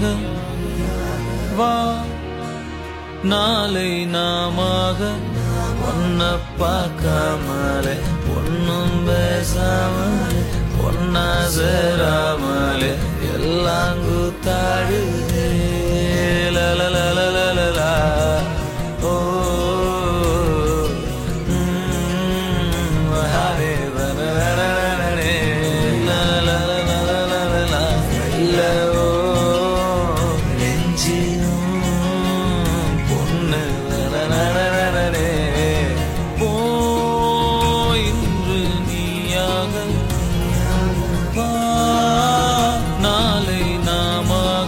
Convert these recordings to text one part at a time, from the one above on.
வா நாளை நாமாக ஒன்ன பார்க்காமலே ஒன்னும் பேசாமலே ஒன்னா சேராமலே எல்லாம் கூத்தாடுதே லலலலலலலா. ஓ ம், ஹரே வனரரரரரே. லலலலலலலா. இல்ல, ஓ, நெஞ்சிலும் பொண்ணு லலலலலரரே. போ, இன்று நீயாக வா, நாளை நாமாக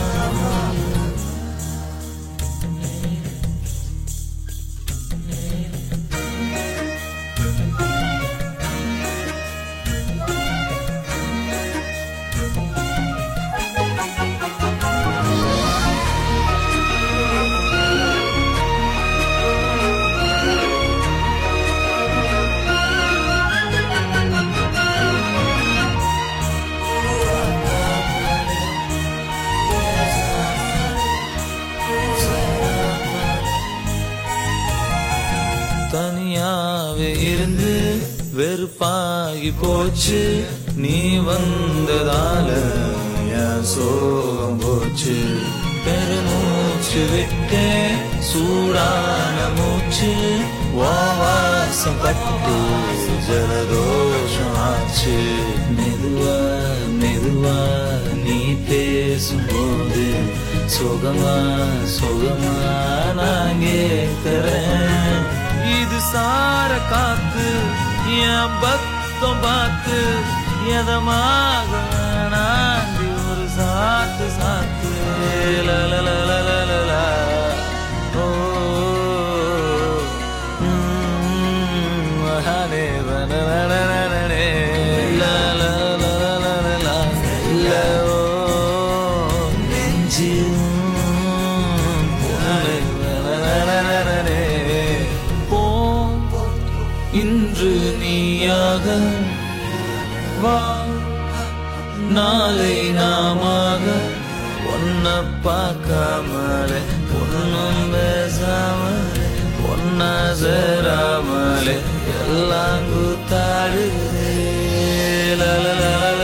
தனியாவே இருந்து வெறுப்பாகி போச்சு நீ வந்ததால என் சோகம் போச்சு பெருமூச்சு விட்டே சூடான மூச்சு வாசம் பட்டு ஜலதோஷம் ஆச்சு மெதுவா மெதுவா நீ பேசும்போது சுகமா சுகமா நான் கேட்கிறேன் இது சார காத்து என் பக்தம் பார்த்து எதமாக நாண்டி ஒரு சாத்து சாத்து லலலலலலலா. ஓ ம், ஹரே வனரரரரரே. லலலலலலலா. இல்ல, ஓ, நெஞ்சிலும் பொண்ணு வனரரரரரே. போ இன்று நீயாக வா நாளை நாமாக ஒன்ன பார்க்காமலே ஒன்னும் பேசாமலே ஒன்னா சேராமலே எல்லாம் கூத்தாடுதே லலலலலா.